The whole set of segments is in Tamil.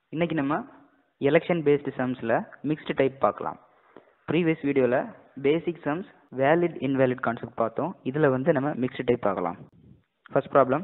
இன்னைக்கு நம்ம எலெக்ஷன் பேஸ்டு சம்ஸில் மிக்ஸ்டு டைப் பார்க்கலாம் ப்ரீவியஸ் வீடியோவில் basic sums valid invalid concept பார்த்தோம் இதில் வந்து நம்ம மிக்ஸ்டு டைப் பார்க்கலாம் first problem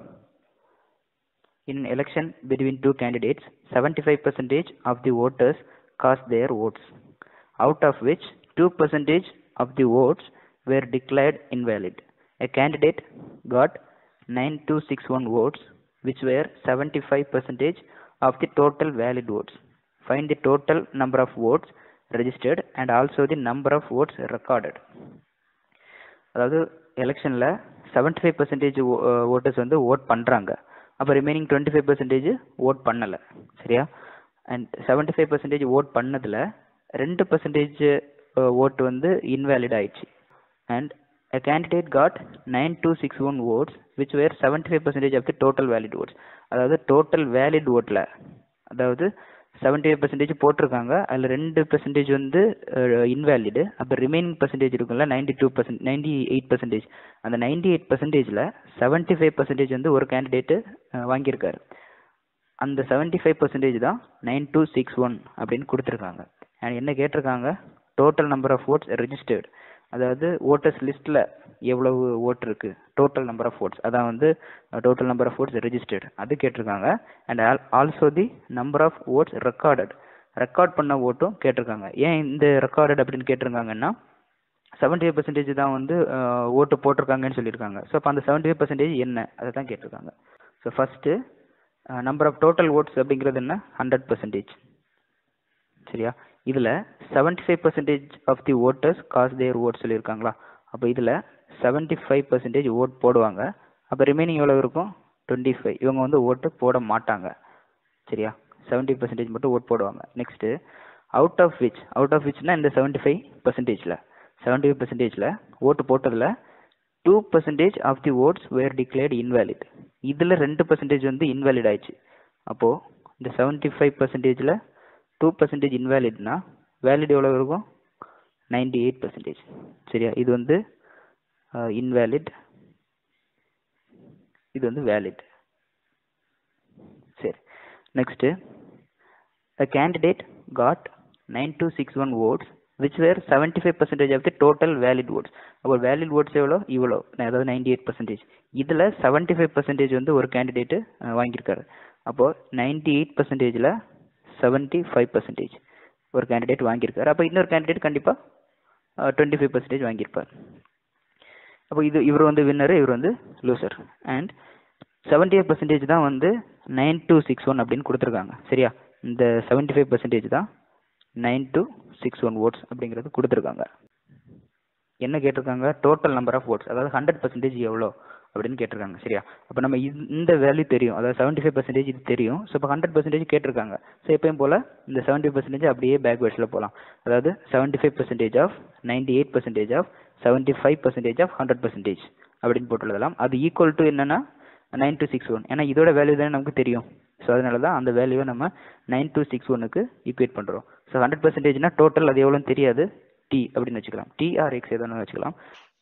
in election between two candidates 75 percentage of the voters cast their votes out of which 2 percentage of the votes were declared invalid a candidate got 9261 votes which were 75 percentage of the total valid votes find the total number of votes registered and also the number of votes recorded அதாவது எலெக்ஷனில் செவன்டி ஃபைவ் பர்சன்டேஜ் ஓட்டர்ஸ் வந்து ஓட் பண்ணுறாங்க அப்போ remaining twenty five percentage vote பண்ணலை சரியா and seventy five percentage vote பண்ணதில் ரெண்டு பர்சன்டேஜ் ஓட்டு வந்து இன்வேலிட் ஆயிடுச்சு and a candidate got nine two six one votes which were seventy five percentage of the total valid votes அதாவது டோட்டல் வேலிட் ஓட்டில் அதாவது செவன்டி ஃபைவ் பர்சன்டேஜ் போட்டிருக்காங்க அதில் ரெண்டு பர்சன்டேஜ் வந்து இன்வேலிடு அப்போ ரிமைனிங் பர்சன்டேஜ் இருக்குல்ல ninety two percent ninety eight percentage அந்த நைன்டி எயிட் பர்சன்டேஜில் செவன்டி ஃபைவ் பர்சன்டேஜ் வந்து ஒரு கேண்டிடேட்டு வாங்கியிருக்காரு அந்த செவன்டி ஃபைவ் பர்சன்டேஜ் தான் நைன் டூ சிக்ஸ் ஒன் அப்படின்னு கொடுத்துருக்காங்க அண்ட் என்ன கேட்டிருக்காங்க total number of votes registered அதாவது ஓட்டர்ஸ் லிஸ்ட்டில் எவ்வளவு ஓட் இருக்கு டோட்டல் நம்பர் ஆஃப் ஓட்ஸ் அதான் வந்து total number of votes registered அது கேட்டிருக்காங்க and also the number of votes recorded record பண்ண ஓட்டும் கேட்டிருக்காங்க ஏன் இந்த ரெக்கார்டட் அப்படின்னு கேட்டிருக்காங்கன்னா செவன்டி ஃபைவ் பர்சன்டேஜ் தான் வந்து ஓட்டு போட்டிருக்காங்கன்னு சொல்லியிருக்காங்க ஸோ அப்போ அந்த செவன்டி ஃபைவ் பர்சன்டேஜ் என்ன அதை தான் கேட்டிருக்காங்க so first number of total votes அப்படிங்கிறது என்ன ஹண்ட்ரட் பர்சன்டேஜ் சரியா இதில் seventy five percentage of the voters cast their vote சொல்லியிருக்காங்களா அப்போ இதில் செவன்டி ஃபைவ் பர்சன்டேஜ் ஓட் போடுவாங்க அப்போ ரிமைனிங் எவ்வளோ இருக்கும் டுவெண்ட்டி ஃபைவ் இவங்க வந்து ஓட்டு போட மாட்டாங்க சரியா செவன்ட்டி பர்சன்டேஜ் மட்டும் ஓட் போடுவாங்க next out of which out of விச்னா இந்த செவன்ட்டி ஃபைவ் பர்சன்டேஜில் செவன்ட்டி ஃபைவ் பர்சன்டேஜில் ஓட்டு போட்டதில் two percentage of the votes were declared invalid இதில் ரெண்டு பர்சன்டேஜ் வந்து இன்வேலிட் ஆயிடுச்சு அப்போது இந்த செவன்ட்டி ஃபைவ் பர்சன்டேஜில் டூ பர்சன்டேஜ் இன்வேலிட்னா வேலிட் எவ்வளோ இருக்கும் நைன்டி எயிட் பர்சன்டேஜ் சரியா இது வந்து இன்வேலிட் இது வந்து வேலிட் சரி next a candidate got 9261 votes which were 75 percentage of the total valid votes அப்போ வேலிட் votes எவ்வளோ இவ்வளோ அதாவது நைன்டி எயிட் பர்சன்டேஜ் இதில் செவன்ட்டி ஃபைவ் பர்சன்டேஜ் வந்து ஒரு கேண்டிடேட்டு வாங்கியிருக்காரு அப்போது நைன்டி எயிட் பர்சன்டேஜில் செவன்ட்டி ஃபைவ் பர்சன்டேஜ் ஒரு கேண்டிடேட் வாங்கியிருக்காரு அப்போ இன்னொரு கேண்டிடேட் கண்டிப்பாக டுவெண்ட்டி ஃபைவ் பர்சன்டேஜ் வாங்கியிருப்பார் அப்போ இது இவர் வந்து வின்னர் இவர் வந்து loser and seventy five percentage தான் வந்து நைன் டூ சிக்ஸ் ஒன் அப்படின்னு கொடுத்துருக்காங்க சரியா இந்த செவன்ட்டி ஃபைவ் பர்சன்டேஜ் தான் nine two six one votes அப்படிங்கிறது கொடுத்துருக்காங்க என்ன கேட்டிருக்காங்க டோட்டல் நம்பர் ஆஃப் ஓட்ஸ் அதாவது ஹண்ட்ரட் பர்சன்டேஜ் எவ்வளோ அப்படின்னு கேட்டிருக்காங்க சரியா அப்போ நம்ம இந்த வேல்யூ தெரியும் அதாவது செவன்ட்டி ஃபைவ் பர்சன்டேஜ் இது தெரியும் ஸோ இப்போ ஹண்ட்ரட் பர்சன்டேஜ் கேட்டிருக்காங்க ஸோ எப்பயும் போல் இந்த செவன்ட்டி பர்சன்டேஜ் அப்படியே பேக்வேர்ட்ஸில் போகலாம் அதாவது seventy five percentage of ninety eight percentage of seventy five percentage of hundred percentage அப்படின்னு போட்டு எழுதலாம் அது ஈக்குவல் டு என்னன்னா நைன் டூ சிக்ஸ் ஒன் ஏன்னா இதோட வேல்யூ தானே நமக்கு தெரியும் ஸோ அதனால தான் அந்த வேல்யூவை நம்ம நைன் டூ சிக்ஸ் ஒனுக்கு ஈக்குவேட் பண்ணுறோம் ஸோ ஹண்ட்ரட் பர்சன்டேஜ்னா டோட்டல் அது எவ்வளோன்னு தெரியாது டி அப்படின்னு வச்சுக்கலாம் டி ஆர் எக்ஸ் எதுன்னு வச்சுக்கலாம்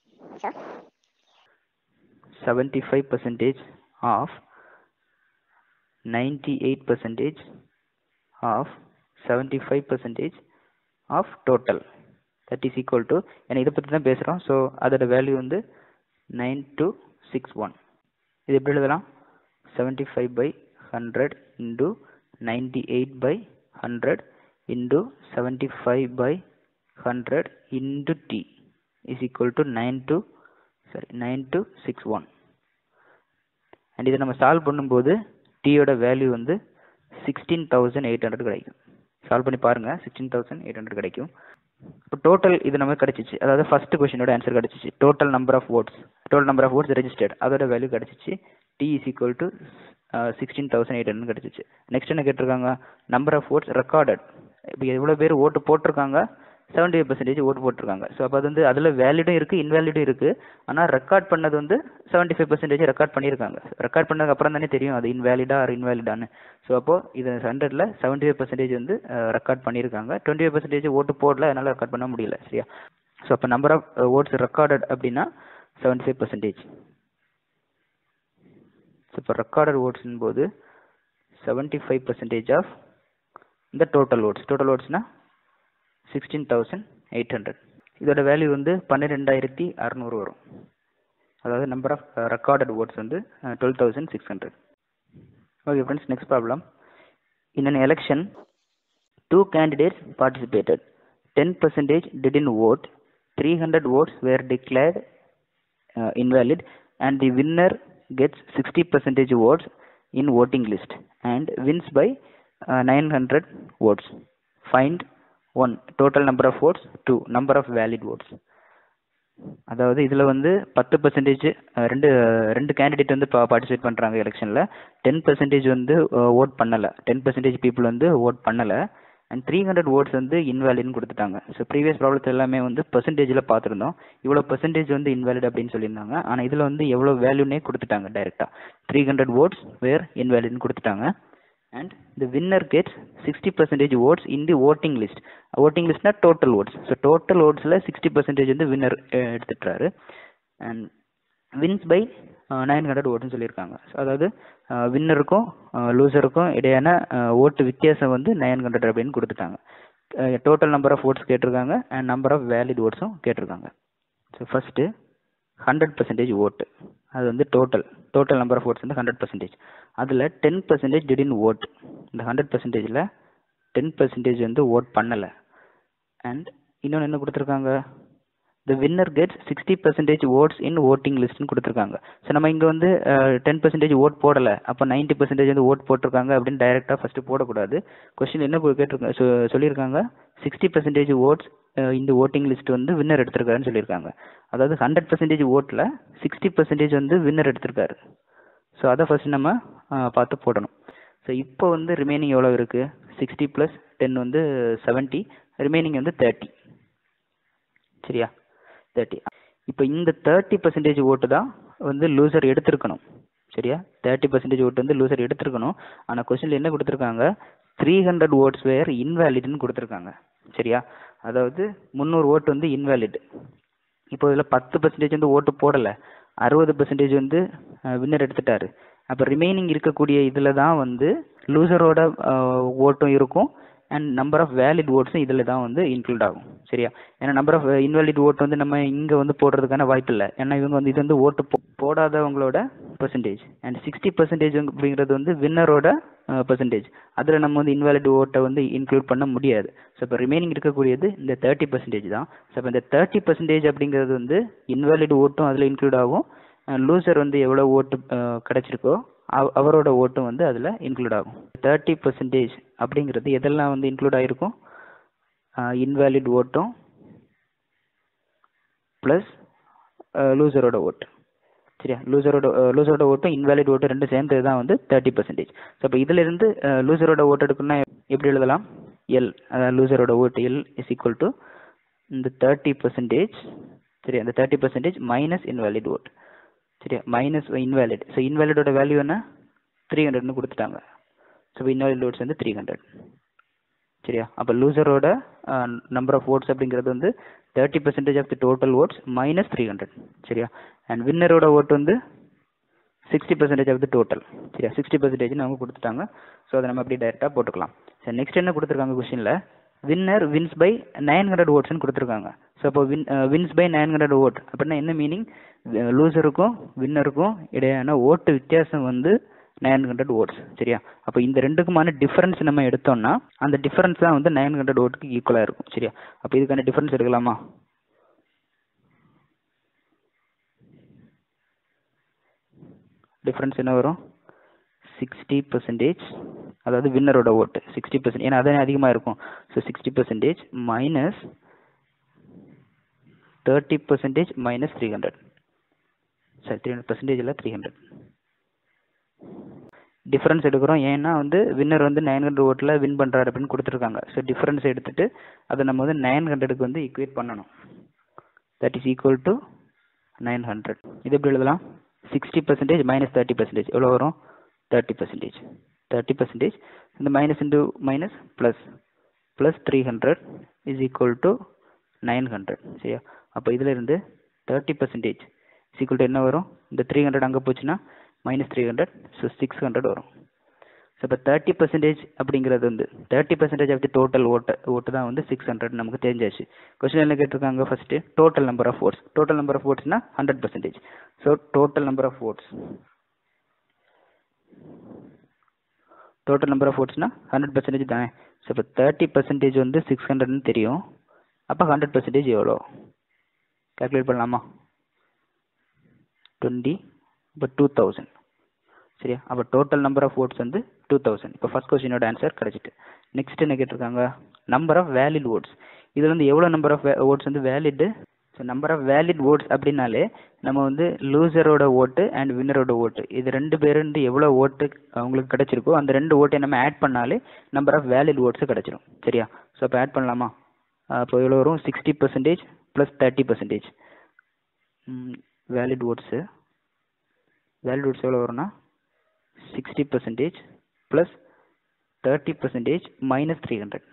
seventy five percentage of ninety eight percentage of seventy five percentage of total that is equal to ஏன்னா இதை பற்றி தான் பேசுகிறோம் ஸோ அதோட வேல்யூ வந்து நைன் டூ சிக்ஸ் ஒன் இது எப்படி எழுதலாம் seventy five by hundred into ninety eight by hundred into seventy five by hundred into T is equal to nine two sorry nine two six one and இதை நம்ம சால்வ் பண்ணும்போது டீயோட வேல்யூ வந்து சிக்ஸ்டீன் தௌசண்ட் எயிட் ஹண்ட்ரட் கிடைக்கும் சால்வ் பண்ணி பாருங்கள் சிக்ஸ்டீன் தௌசண்ட் எயிட் ஹண்ட்ரட் கிடைக்கும் இப்போ டோட்டல் இது நமக்கு கிடச்சிச்சு அதாவது ஃபர்ஸ்ட் கொஸ்டினோட ஆன்சர் கிடச்சிச்சு total number of votes total number of votes registered அதோட வேல்யூ கிடச்சிச்சு T is equal to sixteen thousand eight hundred கிடச்சிச்சு நெக்ஸ்ட் என்ன கேட்டிருக்காங்க நம்பர் ஆஃப் ஓட்ஸ் ரெக்கார்டட் இப்போ எவ்வளோ பேர் ஓட்டு போட்டிருக்காங்க செவன்டி ஃபைவ் பர்சன்டேஜ் ஓட்டு போட்டிருக்காங்க ஸோ அப்போ அது வந்து அதில் வேலிடும் இருக்குது இன்வேலிடும் இருக்குது ஆனால் ரெக்கார்ட் பண்ணது வந்து செவன்ட்டி ஃபைவ் பர்சன்டேஜ் ரெக்கார்ட் பண்ணியிருக்காங்க ரெக்கார்ட் பண்ணதுக்கு அப்புறம் தானே தெரியும் அது இன்வேலிடா ஆர் இன்வேலிடான்னு ஸோ அப்போது இது ஹண்ட்ரடில் செவன்ட்டி ஃபைவ் பர்சன்டேஜ் வந்து ரெக்கார்ட் பண்ணியிருக்காங்க டுவெண்ட்டி ஃபைவ் பர்சன்டேஜ் ஓட்டு போடல அதனால் ரெக்கார்ட் பண்ண முடியல சரியா ஸோ அப்போ நம்பர் ஆஃப் ஓட்ஸ் ரெக்கார்டட் அப்படின்னா செவன்ட்டி ஃபைவ் பர்சன்டேஜ் ஸோ இப்போ ரெக்கார்டட் ஓட்ஸ்னும் போது செவன்ட்டி ஃபைவ் பர்சன்டேஜ் ஆஃப் இந்த டோட்டல் ஓட்ஸ் டோட்டல் ஓட்ஸ்னா சிக்ஸ்டீன் தௌசண்ட் எயிட் ஹண்ட்ரட் இதோட வேல்யூ வந்து பன்னிரெண்டாயிரத்தி அறநூறு வரும் அதாவது நம்பர் ஆஃப் ரெக்கார்டட் ஓட்ஸ் வந்து twelve thousand six hundred okay friends next problem in an election two candidates participated ten percentage didn't vote three hundred votes were declared uh, invalid and the winner gets 60 percentage votes in voting list and wins by uh, 900 votes find 1 total number of votes 2 number of valid votes அதாவது இதில் வந்து பத்து பர்சன்டேஜ் ரெண்டு ரெண்டு கேண்டிடேட் வந்து பார்ட்டிசிபேட் பண்ணுறாங்க எலெக்ஷனில் டென் பர்சன்டேஜ் வந்து ஓட் பண்ணலை டென் பர்சன்டேஜ் பீப்புள் வந்து ஓட் பண்ணலை அண்ட் த்ரீ ஹண்ட்ரட் ஓட்ஸ் வந்து இன்வேலிட்னு கொடுத்துட்டாங்க ஸோ ப்ரீவியஸ் ப்ராப்ளத்தில் எல்லாமே வந்து பர்சன்டேஜில் பார்த்துருந்தோம் இவ்வளோ பர்சன்டேஜ் வந்து இன்வேலிட் அப்படின்னு சொல்லியிருந்தாங்க ஆனால் இதில் வந்து எவ்வளோ வேல்யூனே கொடுத்துட்டாங்க டைரெக்டாக த்ரீ ஹண்ட்ரட் ஓட்ஸ் வேர் இன்வேலிட்னு கொடுத்துட்டாங்க and the winner gets sixty percentage votes in the voting list voting லிஸ்ட்னா டோட்டல் ஓட்ஸ் ஸோ டோட்டல் ஓட்ஸில் சிக்ஸ்டி பர்சன்டேஜ் வந்து வின்னர் எடுத்துட்டாரு and wins by nine hundred ஓட்டுன்னு சொல்லியிருக்காங்க ஸோ அதாவது வின்னருக்கும் லூசருக்கும் இடையான ஓட்டு வித்தியாசம் வந்து நைன் ஹண்ட்ரட் அப்படின்னு கொடுத்துட்டாங்க டோட்டல் நம்பர் ஆஃப் ஓட்ஸ் கேட்டிருக்காங்க அண்ட் நம்பர் ஆஃப் வேலிட் ஓட்ஸும் கேட்டிருக்காங்க ஸோ ஃபஸ்ட்டு ஹண்ட்ரட் பர்சன்டேஜ் ஓட்டு அது வந்து total total number of votes வந்து ஹண்ட்ரட் பர்சன்டேஜ் அதில் டென் பர்சன்டேஜ் டிடின் ஓட் இந்த ஹண்ட்ரட் பர்சன்டேஜில் டென் பர்சன்டேஜ் வந்து ஓட் பண்ணலை அண்ட் இன்னொன்று என்ன கொடுத்துருக்காங்க the winner gets sixty percentage votes in voting லிஸ்ட்னு கொடுத்துருக்காங்க ஸோ நம்ம இங்கே வந்து டென் பர்சன்டேஜ் ஓட் போடலை அப்போ நைன்ட்டி பர்சன்டேஜ் வந்து ஓட் போட்டிருக்காங்க அப்படின்னு டைரெக்டாக ஃபஸ்ட்டு போடக்கூடாது கொஸ்டின் என்ன கேட்டிருக்காங்க சொ சொல்லியிருக்காங்க சிக்ஸ்டி பர்சன்டேஜ் ஓட்ஸ் இந்த ஓட்டிங் லிஸ்ட் வந்து வின்னர் எடுத்திருக்காருன்னு சொல்லியிருக்காங்க அதாவது ஹண்ட்ரட் பர்சன்டேஜ் ஓட்டில் சிக்ஸ்டி பர்சன்டேஜ் வந்து வின்னர் எடுத்திருக்காரு ஸோ அதை ஃபஸ்ட் நம்ம பார்த்து போடணும் ஸோ இப்போ வந்து ரிமைனிங் எவ்வளோ இருக்குது சிக்ஸ்டி ப்ளஸ் டென் வந்து செவன்ட்டி ரிமைனிங் வந்து தேர்ட்டி சரியா தேர்ட்டி இப்போ இந்த தேர்ட்டி பர்சன்டேஜ் ஓட்டு தான் வந்து லூசர் எடுத்திருக்கணும் சரியா தேர்ட்டி பர்சன்டேஜ் ஓட்டு வந்து லூசர் எடுத்திருக்கணும் ஆனால் கொஸ்டினில் என்ன கொடுத்துருக்காங்க த்ரீ ஹண்ட்ரட் ஓட்ஸ் வேர் இன்வேலிட்னு கொடுத்துருக்காங்க சரியா அதாவது முந்நூறு ஓட்டு வந்து இன்வேலிட் இப்போ இதில் பத்து பர்சன்டேஜ் வந்து ஓட்டு போடலை அறுபது பர்சன்டேஜ் வந்து வின்னர் எடுத்துட்டாரு அப்போ ரிமைனிங் இருக்கக்கூடிய இதில் தான் வந்து லூசரோட ஓட்டும் இருக்கும் அண்ட் நம்பர் ஆஃப் வேலிட் ஓட்ஸும் இதில் தான் வந்து இன்க்ளூட் ஆகும் சரியா ஏன்னா நம்பர் ஆஃப் இன்வேலிட் ஓட் வந்து நம்ம இங்கே வந்து போடுறதுக்கான வாய்ப்பு இல்லை ஏன்னா இவங்க வந்து இது வந்து ஓட்டு போடாதவங்களோட பர்சன்டேஜ் அண்ட் சிக்ஸ்டி பர்சன்டேஜ் அப்படிங்கிறது வந்து வின்னரோட பர்சன்டேஜ் அதில் நம்ம வந்து இன்வேலிட் ஓட்டை வந்து இன்க்ளூட் பண்ண முடியாது ஸோ இப்போ ரிமைனிங் இருக்கக்கூடியது இந்த தேர்ட்டி பர்சன்டேஜ் தான் ஸோ இப்போ இந்த தேர்ட்டி பர்சன்டேஜ் அப்படிங்கிறது வந்து இன்வேலிட் ஓட்டும் அதில் இன்க்ளூட் ஆகும் லூசர் வந்து எவ்வளோ ஓட்டு கிடச்சிருக்கோ அவரோட ஓட்டும் வந்து அதில் இன்க்ளூட் ஆகும் தேர்ட்டி பர்சன்டேஜ் அப்படிங்கிறது எதெல்லாம் வந்து இன்க்ளூட் ஆகிருக்கும் இன்வேலிட் ஓட்டும் ப்ளஸ் லூசரோட ஓட்டு சரியா லூசரோட லூசரோட ஓட்டும் இன்வேலிட் ஓட்டும் ரெண்டு சேர்ந்தது தான் வந்து தேர்ட்டி பர்சன்டேஜ் ஸோ இப்போ இதிலிருந்து லூசரோட ஓட்டு எடுக்கணும்னா எப்படி எழுதலாம் எல் அதாவது லூசரோட ஓட்டு எல் இஸ் ஈக்குவல் டு இந்த தேர்ட்டி பர்சன்டேஜ் சரி அந்த thirty percentage minus invalid vote சரியா மைனஸ் இன்வேலிட் ஸோ இன்வேலிடோட வேல்யூ என்ன த்ரீ ஹண்ட்ரட்னு கொடுத்துட்டாங்க ஸோ இன்வேலிட் ஓட்ஸ் வந்து த்ரீ ஹண்ட்ரட் சரியா அப்போ லூசரோட நம்பர் ஆஃப் ஓட்ஸ் அப்படிங்கிறது வந்து thirty percentage of the total votes minus three hundred சரியா அண்ட் வின்னரோட ஓட் வந்து sixty percentage of the total சரியா சிக்ஸ்டி பர்சன்டேஜ்னு அவங்க கொடுத்துட்டாங்க ஸோ அதை நம்ம அப்படியே டைரெக்டாக போட்டுக்கலாம் சரி நெக்ஸ்ட் என்ன கொடுத்துருக்காங்க கொஷினில் winner wins by nine hundred ஓட்ஸ்னு கொடுத்துருக்காங்க ஸோ அப்போ win wins by nine hundred vote அப்படின்னா என்ன மீனிங் லூசருக்கும் வின்னருக்கும் இடையான ஓட்டு வித்தியாசம் வந்து நைன் ஹண்ட்ரட் ஓட்ஸ் சரியா அப்போ இந்த ரெண்டுக்குமான டிஃபரன்ஸ் நம்ம எடுத்தோம்னா அந்த டிஃபரன்ஸ் தான் வந்து நைன் ஹண்ட்ரட் ஓட்டுக்கு ஈக்குவலாக இருக்கும் சரியா அப்போ இதுக்கான டிஃபரன்ஸ் எடுக்கலாமா டிஃபரன்ஸ் என்ன வரும் சிக்ஸ்டி பர்சன்டேஜ் அதாவது வின்னரோட ஓட்டு சிக்ஸ்டி பர்சன்ட் ஏன்னா அதானே அதிகமாக இருக்கும் so sixty percentage minus thirty percentage minus three hundred sorry three ஹண்ட்ரட் பர்சன்டேஜில் த்ரீ ஹண்ட்ரட் டிஃப்ரென்ஸ் எடுக்கிறோம் ஏன்னா வந்து வின்னர் வந்து நைன் ஹண்ட்ரட் ஓட்டில் வின் பண்ணுறாரு அப்படின்னு கொடுத்துருக்காங்க ஸோ டிஃப்ரென்ஸ் எடுத்துட்டு அதை நம்ம வந்து நைன் ஹண்ட்ரடுக்கு வந்து ஈக்குவேட் பண்ணணும் that is equal to nine hundred இது எப்படி எழுதலாம் sixty percentage minus thirty percentage எவ்வளோ வரும் தேர்ட்டி பர்சன்டேஜ் தேர்ட்டி பர்சன்டேஜ் இந்த minus into minus plus plus three hundred is equal to nine hundred சரியா அப்போ இதில் இருந்து thirty percentage is equal to என்ன வரும் இந்த த்ரீ ஹண்ட்ரட் அங்கே போச்சுன்னா minus three hundred so six hundred வரும் ஸோ இப்போ தேர்ட்டி பர்சன்டேஜ் அப்படிங்கிறது வந்து thirty percentage of the total ஓட்டு ஓட்டு தான் வந்து சிக்ஸ் ஹண்ட்ரட் நமக்கு தெரிஞ்சாச்சு கொஸ்டின் என்ன கேட்டிருக்காங்க first total number of votes total number of ஓட்ஸ்னா hundred percentage so total number of votes total number of ஓட்ஸ்னா ஹண்ட்ரட் பர்சன்டேஜ் தானே ஸோ இப்போ தேர்ட்டி பர்சன்டேஜ் வந்து சிக்ஸ் ஹண்ட்ரட்னு தெரியும் அப்போ ஹண்ட்ரட் பர்சன்டேஜ் எவ்வளோ கால்குலேட் பண்ணலாமா டுவெண்ட்டி இப்போ டூ தௌசண்ட் சரியா அப்போ டோட்டல் நம்பர் ஆஃப் ஓட்ஸ் வந்து டூ தௌசண்ட் இப்போ ஃபஸ்ட் கொஸ்டினோட ஆன்சர் கிடச்சிட்டு நெக்ஸ்ட் என்ன கேட்டிருக்காங்க நம்பர் ஆஃப் வேலிட் ஓட்ஸ் இதில் வந்து எவ்வளோ நம்பர் ஆஃப் ஓட்ஸ் வந்து valid so number of valid votes அப்படின்னாலே நம்ம வந்து லூசரோட ஓட்டு அண்ட் வின்னரோட ஓட்டு இது ரெண்டு பேர் வந்து எவ்வளோ ஓட்டு அவங்களுக்கு கிடைச்சிருக்கோ அந்த ரெண்டு ஓட்டை நம்ம ஆட் பண்ணாலே நம்பர் ஆஃப் வேலிட் ஓட்ஸ் கிடச்சிரும் சரியா ஸோ இப்போ ஆட் பண்ணலாமா அப்போ எவ்வளோ வரும் sixty percentage plus thirty percentage valid votes valid votes எவ்வளோ வரும்னா sixty percentage plus thirty percentage minus three hundred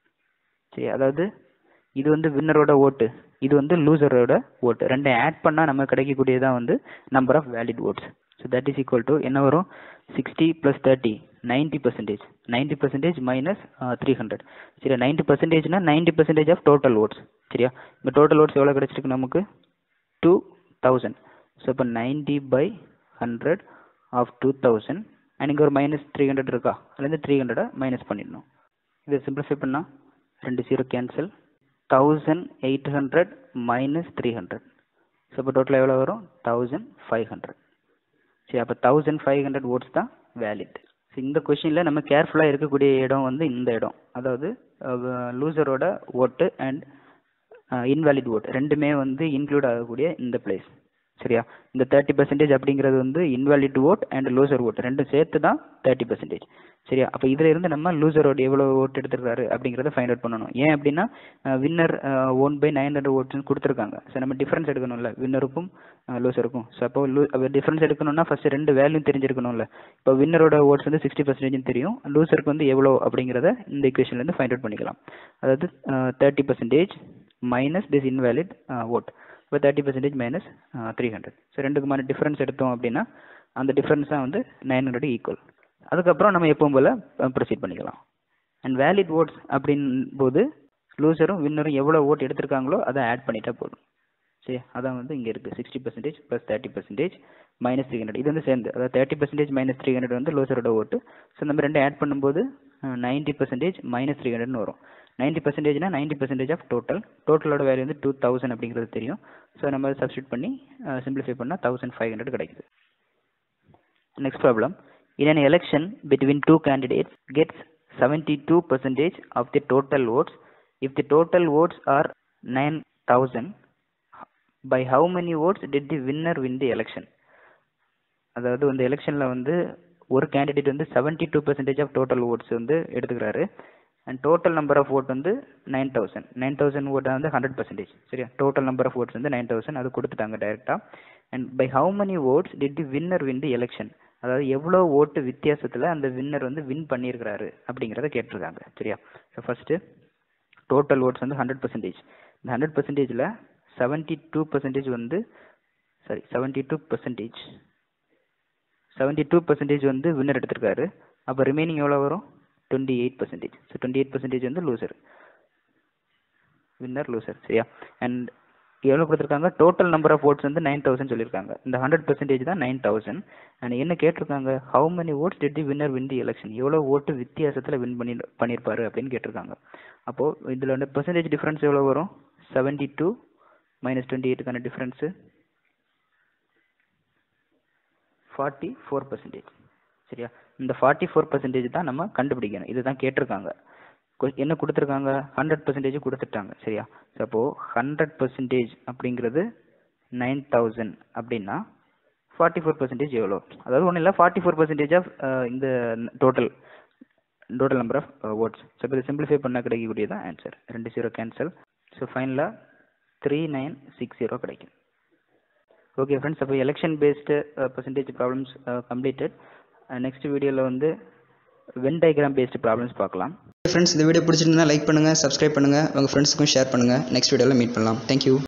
சரி அதாவது இது வந்து வின்னரோட ஓட்டு இது வந்து லூசரோட ஓட்டு ரெண்டையும் ஆட் பண்ணால் நம்ம கிடைக்கக்கூடியதான் வந்து number of valid votes so that is equal to என்ன வரும் sixty plus thirty ninety percentage ninety percentage minus three hundred சரியா நைன்ட்டி பர்சன்டேஜ்னா ninety percentage of total votes சரியா இப்போ டோட்டல் ஓட்ஸ் எவ்வளோ கிடைச்சிருக்கு நமக்கு டூ தௌசண்ட் ஸோ இப்போ ninety by hundred of two thousand and இங்கே ஒரு மைனஸ் த்ரீ ஹண்ட்ரட் இருக்கா அதுலேருந்து த்ரீ ஹண்ட்ரடை மைனஸ் பண்ணிடணும் இதை சிம்பிளிஃபை பண்ணால் ரெண்டு zero cancel thousand eight hundred minus three hundred so இப்போ டோட்டலாக எவ்வளோ வரும் தௌசண்ட் ஃபைவ் ஹண்ட்ரட் சரி அப்போ தௌசண்ட் ஃபைவ் ஹண்ட்ரட் ஓட்ஸ் தான் வேலிட் ஸோ இந்த கொஷினில் நம்ம கேர்ஃபுல்லாக இருக்கக்கூடிய இடம் வந்து இந்த இடம் அதாவது லூசரோட ஓட்டு அண்ட் இன்வேலிட் ஓட் ரெண்டுமே வந்து இன்க்ளூட் ஆகக்கூடிய இந்த பிளேஸ் சரியா இந்த தேர்ட்டி பர்சன்டேஜ் அப்படிங்கிறது வந்து invalid vote and loser vote ரெண்டும் சேர்த்து தான் தேர்ட்டி பர்சன்டேஜ் சரியா அப்போ இதில் இருந்து நம்ம லூசரோட எவ்வளோ ஓட் எடுத்திருக்காரு அப்படிங்கிறத ஃபைண்ட் அவுட் பண்ணணும் ஏன் அப்படின்னா winner one by nine hundred ஓட்ஸ்னு கொடுத்துருக்காங்க ஸோ நம்ம டிஃப்ரென்ஸ் எடுக்கணும்ல வின்னருக்கும் லூசருக்கும் ஸோ அப்போ லூ டிஃப்ரென்ஸ் எடுக்கணும்னா ஃபஸ்ட்டு ரெண்டு வேல்யூ தெரிஞ்சிருக்கணும்ல இப்போ வின்னரோட ஓட்ஸ் வந்து சிக்ஸ்டி பர்சன்டேஜ்னு தெரியும் லூசருக்கு வந்து எவ்வளோ அப்படிங்கிறத இந்த இக்குவேஷன்லேருந்து ஃபைண்ட் அவுட் பண்ணிக்கலாம் அதாவது thirty percentage minus this invalid vote இப்போ thirty percentage minus three hundred so ரெண்டுக்குமான டிஃப்ரென்ஸ் எடுத்தோம் அப்படின்னா அந்த டிஃப்ரென்ஸ் தான் வந்து நைன் ஹண்ட்ரட் ஈக்குவல் அதுக்கப்புறம் நம்ம எப்பவும் போல் ப்ரொசீட் பண்ணிக்கலாம் அண்ட் வேலிட் ஓட்ஸ் அப்படின் போது லூசரும் வின்னரும் எவ்வளோ ஓட் எடுத்திருக்காங்களோ அதை ஆட் பண்ணிட்டா போதும் சரி அதான் வந்து இங்கே இருக்குது sixty percentage plus thirty percentage minus three hundred இது வந்து சேர்ந்து அதாவது thirty percentage minus three hundred வந்து லூசரோட ஓட்டு ஸோ நம்ம ரெண்டு ஆட் பண்ணும்போது நைன்ட்டி பர்சன்டேஜ் மைனஸ் த்ரீ ஹண்ட்ரட்னு வரும் நைன்ட்டி பர்சன்டேஜ்னா நைன்ட்டி பர்சன்டேஜ் ஆஃப் டோட்டல் டோட்டலோட வேல்யூ வந்து டூ தௌசண்ட் அப்படிங்கிறது தெரியும் ஸோ நம்ம சப்ஸ்டியூட் பண்ணி சிம்பிளிஃபை பண்ணால் தௌசண்ட் ஃபைவ் ஹண்ட்ரட் கிடைக்குது next problem in an election between two candidates gets 72 percentage of the total votes if the total votes are 9000 by how many votes did the winner win the election அதாவது இந்த எலெக்ஷனில் வந்து ஒரு கேண்டிடேட் வந்து seventy two percentage of total votes வந்து எடுத்துக்கிறாரு and total number of vote வந்து nine thousand nine thousand vote வந்து ஹண்ட்ரட் பர்சன்டேஜ் சரியா டோட்டல் நம்பர் ஆஃப் ஓட்ஸ் வந்து நைன் தௌசண்ட் அது கொடுத்துட்டாங்க டைரெக்டாக and by how many votes did the winner win the election அதாவது எவ்வளோ ஓட்டு வித்தியாசத்தில் அந்த வின்னர் வந்து வின் பண்ணியிருக்கிறாரு அப்படிங்கிறத கேட்டிருக்காங்க சரியா ஸோ ஃபஸ்ட்டு டோட்டல் ஓட்ஸ் வந்து ஹண்ட்ரட் பர்சன்டேஜ் இந்த ஹண்ட்ரட் பர்சன்டேஜில் செவன்ட்டி டூ பர்சன்டேஜ் வந்து sorry seventy two percentage seventy two percentage வந்து வின்னர் எடுத்திருக்காரு அப்போ ரிமைனிங் எவ்வளோ வரும் twenty eight percentage so twenty eight percentage வந்து லூசர் வின்னர் லூசர் சரியா அண்ட் எவ்வளோ கொடுத்துருக்காங்க டோட்டல் நம்பர் ஆஃப் ஓட்ஸ் வந்து நைன் தௌசண்ட் சொல்லியிருக்காங்க இந்த ஹண்ட்ரட் பர்சன்டேஜ் தான் நைன் தௌசண்ட் அண்ட் என்ன கேட்டிருக்காங்க how many votes did the winner win the election எவ்வளோ ஓட்டு வித்தியாசத்தில் வின் பண்ணி பண்ணியிருப்பாரு அப்படின்னு கேட்டிருக்காங்க அப்போது இதில் வந்து பர்சன்டேஜ் டிஃப்ரென்ஸ் எவ்வளோ வரும் செவன்ட்டி டூ மைனஸ் டுவெண்ட்டி எயிட்டுக்கான டிஃப்ரென்ஸு ஃபார்ட்டி ஃபோர் பர்சன்டேஜ் சரியா இந்த ஃபார்ட்டி ஃபோர் பர்சன்டேஜ் தான் நம்ம கண்டுபிடிக்கணும் இதுதான் கேட்டிருக்காங்க என்ன கொடுத்துருக்காங்க ஹண்ட்ரட் பர்சன்டேஜ் கொடுத்துட்டாங்க சரியா ஸோ அப்போது ஹண்ட்ரட் பர்சன்டேஜ் அப்படிங்கிறது நைன் தௌசண்ட் அப்படின்னா ஃபார்ட்டி ஃபோர் பர்சன்டேஜ் எவ்வளோ அதாவது ஒன்றும் இல்லை ஃபார்ட்டி ஃபோர் பர்சன்டேஜ் ஆஃப் இந்த total total number of votes so இப்போ இது சிம்பிளிஃபை பண்ணால் கிடைக்கக்கூடியதான் ஆன்சர் ரெண்டு ஜீரோ கேன்சல் ஸோ ஃபைனலாக த்ரீ நைன் சிக்ஸ் ஜீரோ கிடைக்கும் ஓகே ஃப்ரெண்ட்ஸ் அப்போ election based percentage problems completed next வீடியோவில் வந்து வென் டயக்ராம் பேஸ்டு ப்ராப்ளம்ஸ் பார்க்கலாம் ஃப்ரெண்ட்ஸ் இந்த வீடியோ பிடிச்சிருந்தா லைக் பண்ணுங்கள் சப்ஸ்கிரைப் பண்ணுங்கள் உங்கள் ஃப்ரெண்ட்ஸுக்கும் ஷேர் பண்ணுங்கள் நெக்ஸ்ட் வீடியோவில் மீட் பண்ணலாம் தேங்க்யூ